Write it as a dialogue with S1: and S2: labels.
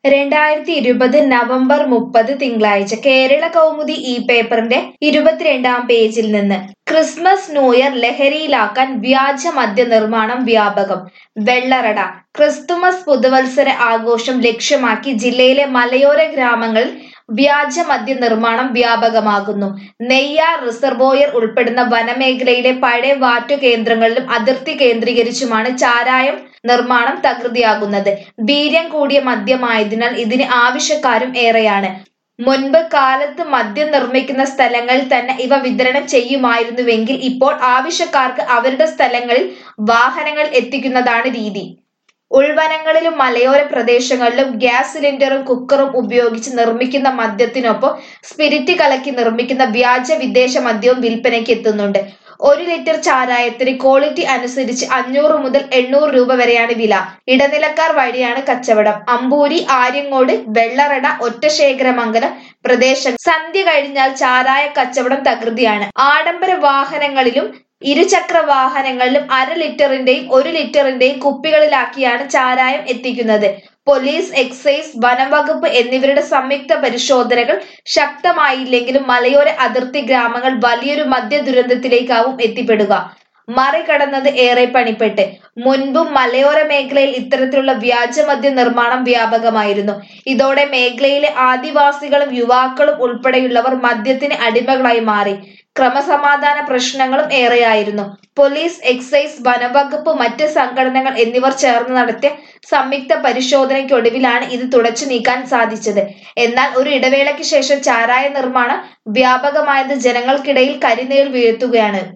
S1: രണ്ടായിരത്തി ഇരുപത് നവംബർ മുപ്പത് തിങ്കളാഴ്ച കേരള കൗമുദി ഈ പേപ്പറിന്റെ ഇരുപത്തിരണ്ടാം പേജിൽ നിന്ന് ക്രിസ്മസ് ന്യൂ ഇയർ ലഹരിയിലാക്കാൻ വ്യാജ മദ്യ നിർമ്മാണം വ്യാപകം വെള്ളറട ക്രിസ്തുമസ് പുതുവത്സര ആഘോഷം ലക്ഷ്യമാക്കി ജില്ലയിലെ മലയോര ഗ്രാമങ്ങളിൽ വ്യാജ മദ്യ നിർമ്മാണം വ്യാപകമാകുന്നു നെയ്യാർ റിസർവോയർ ഉൾപ്പെടുന്ന വനമേഖലയിലെ പഴയ വാറ്റു കേന്ദ്രങ്ങളിലും അതിർത്തി കേന്ദ്രീകരിച്ചുമാണ് ചാരായം നിർമ്മാണം തകൃതിയാകുന്നത് വീര്യം കൂടിയ മദ്യമായതിനാൽ ഇതിന് ആവശ്യക്കാരും ഏറെയാണ് മുൻപ് കാലത്ത് മദ്യം നിർമ്മിക്കുന്ന സ്ഥലങ്ങളിൽ തന്നെ ഇവ വിതരണം ചെയ്യുമായിരുന്നുവെങ്കിൽ ഇപ്പോൾ ആവശ്യക്കാർക്ക് അവരുടെ സ്ഥലങ്ങളിൽ വാഹനങ്ങൾ എത്തിക്കുന്നതാണ് രീതി ഉൾവനങ്ങളിലും മലയോര പ്രദേശങ്ങളിലും ഗ്യാസ് സിലിണ്ടറും കുക്കറും ഉപയോഗിച്ച് നിർമ്മിക്കുന്ന മദ്യത്തിനൊപ്പം സ്പിരിറ്റ് കലക്കി നിർമ്മിക്കുന്ന വ്യാജ വിദേശ മദ്യവും വിൽപ്പനയ്ക്ക് എത്തുന്നുണ്ട് ഒരു ലിറ്റർ ചാരായത്തിന് ക്വാളിറ്റി അനുസരിച്ച് അഞ്ഞൂറ് മുതൽ എണ്ണൂറ് രൂപ വരെയാണ് വില ഇടനിലക്കാർ വഴിയാണ് കച്ചവടം അമ്പൂരി ആര്യങ്ങോട് വെള്ളറട ഒറ്റശേഖരമംഗലം പ്രദേശം സന്ധ്യ കഴിഞ്ഞാൽ ചാരായ കച്ചവടം തകൃതിയാണ് ആഡംബര വാഹനങ്ങളിലും ഇരുചക്ര വാഹനങ്ങളിലും അര ലിറ്ററിന്റെയും ഒരു ലിറ്ററിന്റെയും കുപ്പികളിലാക്കിയാണ് ചാരായം എത്തിക്കുന്നത് പോലീസ് എക്സൈസ് വനംവകുപ്പ് എന്നിവരുടെ സംയുക്ത പരിശോധനകൾ ശക്തമായില്ലെങ്കിലും മലയോര അതിർത്തി ഗ്രാമങ്ങൾ വലിയൊരു മദ്യ ദുരന്തത്തിലേക്കാവും എത്തിപ്പെടുക മറികടന്നത് ഏറെ പണിപ്പെട്ട് മുൻപും മലയോര മേഖലയിൽ ഇത്തരത്തിലുള്ള വ്യാജമദ്യ നിർമ്മാണം വ്യാപകമായിരുന്നു ഇതോടെ മേഖലയിലെ ആദിവാസികളും യുവാക്കളും ഉൾപ്പെടെയുള്ളവർ മദ്യത്തിന് അടിമകളായി മാറി ക്രമസമാധാന പ്രശ്നങ്ങളും ഏറെയായിരുന്നു പോലീസ് എക്സൈസ് വനവകുപ്പ് മറ്റ് സംഘടനകൾ എന്നിവർ ചേർന്ന് നടത്തിയ സംയുക്ത പരിശോധനയ്ക്കൊടുവിലാണ് ഇത് തുടച്ചു നീക്കാൻ സാധിച്ചത് എന്നാൽ ഒരു ഇടവേളയ്ക്ക് ശേഷം ചാരായ നിർമ്മാണം വ്യാപകമായത് ജനങ്ങൾക്കിടയിൽ കരിനീർ വീഴ്ത്തുകയാണ്